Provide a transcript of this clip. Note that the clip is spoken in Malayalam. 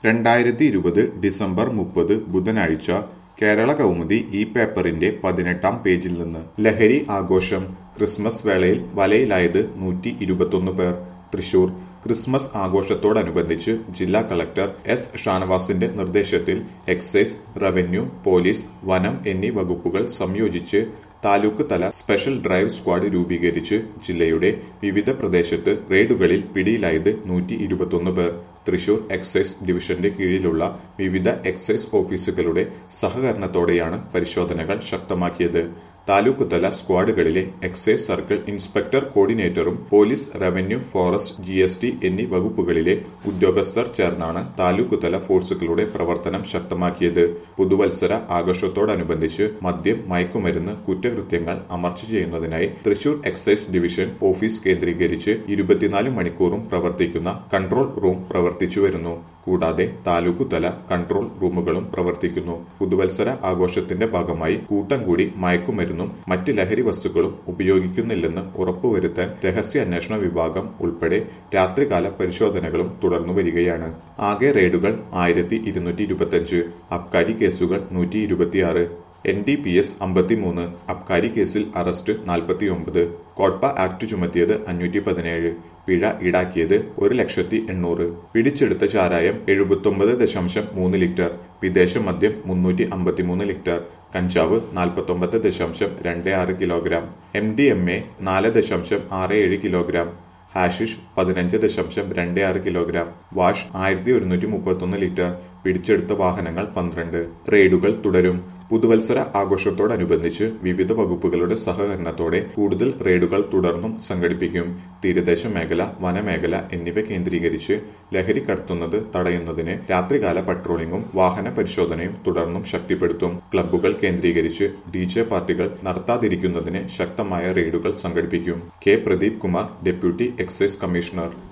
രണ്ടായിരത്തി ഇരുപത് ഡിസംബർ മുപ്പത് ബുധനാഴ്ച കേരള കൗമുദി ഈ പേപ്പറിന്റെ പതിനെട്ടാം പേജിൽ നിന്ന് ലഹരി ആഘോഷം ക്രിസ്മസ് വേളയിൽ വലയിലായത് നൂറ്റി ഇരുപത്തൊന്ന് പേർ തൃശൂർ ക്രിസ്മസ് ആഘോഷത്തോടനുബന്ധിച്ച് ജില്ലാ കളക്ടർ എസ് ഷാനവാസിന്റെ നിർദ്ദേശത്തിൽ എക്സൈസ് റവന്യൂ പോലീസ് വനം എന്നീ വകുപ്പുകൾ സംയോജിച്ച് താലൂക്ക് തല സ്പെഷ്യൽ ഡ്രൈവ് സ്ക്വാഡ് രൂപീകരിച്ച് ജില്ലയുടെ വിവിധ പ്രദേശത്ത് റെയ്ഡുകളിൽ പിടിയിലായത് നൂറ്റി ഇരുപത്തൊന്ന് പേർ തൃശൂർ എക്സൈസ് ഡിവിഷന്റെ കീഴിലുള്ള വിവിധ എക്സൈസ് ഓഫീസുകളുടെ സഹകരണത്തോടെയാണ് പരിശോധനകൾ ശക്തമാക്കിയത് താലൂക്ക് തല സ്ക്വാഡുകളിലെ എക്സൈസ് സർക്കിൾ ഇൻസ്പെക്ടർ കോർഡിനേറ്ററും police revenue forest G S T എന്നീ വകുപ്പുകളിലെ ഉദ്യോഗസ്ഥർ ചേർന്നാണ് താലൂക്ക് തല ഫോഴ്സുകളുടെ പ്രവർത്തനം ശക്തമാക്കിയത് പുതുവത്സര ആഘോഷത്തോടനുബന്ധിച്ച് മദ്യം മയക്കുമരുന്ന് കുറ്റകൃത്യങ്ങൾ അമർച്ച ചെയ്യുന്നതിനായി തൃശൂർ എക്സൈസ് ഡിവിഷൻ ഓഫീസ് കേന്ദ്രീകരിച്ച് ഇരുപത്തിനാല് മണിക്കൂറും പ്രവർത്തിക്കുന്ന കൺട്രോൾ റൂം പ്രവർത്തിച്ചു വരുന്നു കൂടാതെ താലൂക്ക് തല കൺട്രോൾ റൂമുകളും പ്രവർത്തിക്കുന്നു പുതുവത്സര ആഘോഷത്തിന്റെ ഭാഗമായി കൂട്ടം കൂടി മയക്കുമരുന്നും മറ്റ് ലഹരി വസ്തുക്കളും ഉപയോഗിക്കുന്നില്ലെന്ന് ഉറപ്പുവരുത്താൻ രഹസ്യാന്വേഷണ വിഭാഗം ഉൾപ്പെടെ രാത്രികാല പരിശോധനകളും തുടർന്നു വരികയാണ് ആകെ റെയ്ഡുകൾ ആയിരത്തി ഇരുന്നൂറ്റി ഇരുപത്തിയഞ്ച് അബ്കാരി കേസുകൾ നൂറ്റി ഇരുപത്തിയാറ് എൻ ഡി പി എസ് അമ്പത്തിമൂന്ന് അബ്കാരി കേസിൽ അറസ്റ്റ് നാൽപ്പത്തിയൊമ്പത് കോട്പ ആക്ട് ചുമത്തിയത് അഞ്ഞൂറ്റി പതിനേഴ് പിഴ ഈടാക്കിയത് ഒരു ലക്ഷത്തി എണ്ണൂറ് പിടിച്ചെടുത്ത ചാരായം എഴുപത്തൊമ്പത് ദശാംശം മൂന്ന് ലിറ്റർ വിദേശ മദ്യം മുന്നൂറ്റി അമ്പത്തിമൂന്ന് ലിറ്റർ കഞ്ചാവ് നാൽപ്പത്തൊമ്പത് ദശാംശം രണ്ട് ആറ് kilogram M D M A നാല് ദശാംശം ആറ് ഏഴ് കിലോഗ്രാം ഹാഷിഷ് പതിനഞ്ച് ദശാംശം രണ്ട് ആറ് കിലോഗ്രാം വാഷ് ആയിരത്തി ഒരുന്നൂറ്റി മുപ്പത്തൊന്ന് ലിറ്റർ പിടിച്ചെടുത്ത വാഹനങ്ങൾ പന്ത്രണ്ട് റെയ്ഡുകൾ തുടരും പുതുവത്സര ആഘോഷത്തോടനുബന്ധിച്ച് വിവിധ വകുപ്പുകളുടെ സഹകരണത്തോടെ കൂടുതൽ റെയ്ഡുകൾ തുടർന്നും സംഘടിപ്പിക്കും തീരദേശ മേഖല വനമേഖല എന്നിവ കേന്ദ്രീകരിച്ച് ലഹരി കടത്തുന്നത് തടയുന്നതിന് രാത്രികാല പട്രോളിംഗും വാഹന പരിശോധനയും തുടർന്നും ശക്തിപ്പെടുത്തും ക്ലബ്ബുകൾ കേന്ദ്രീകരിച്ച് ഡി ജെ പാർട്ടികൾ നടത്താതിരിക്കുന്നതിന് ശക്തമായ റെയ്ഡുകൾ സംഘടിപ്പിക്കും K Pradeep Kumar deputy excise commissioner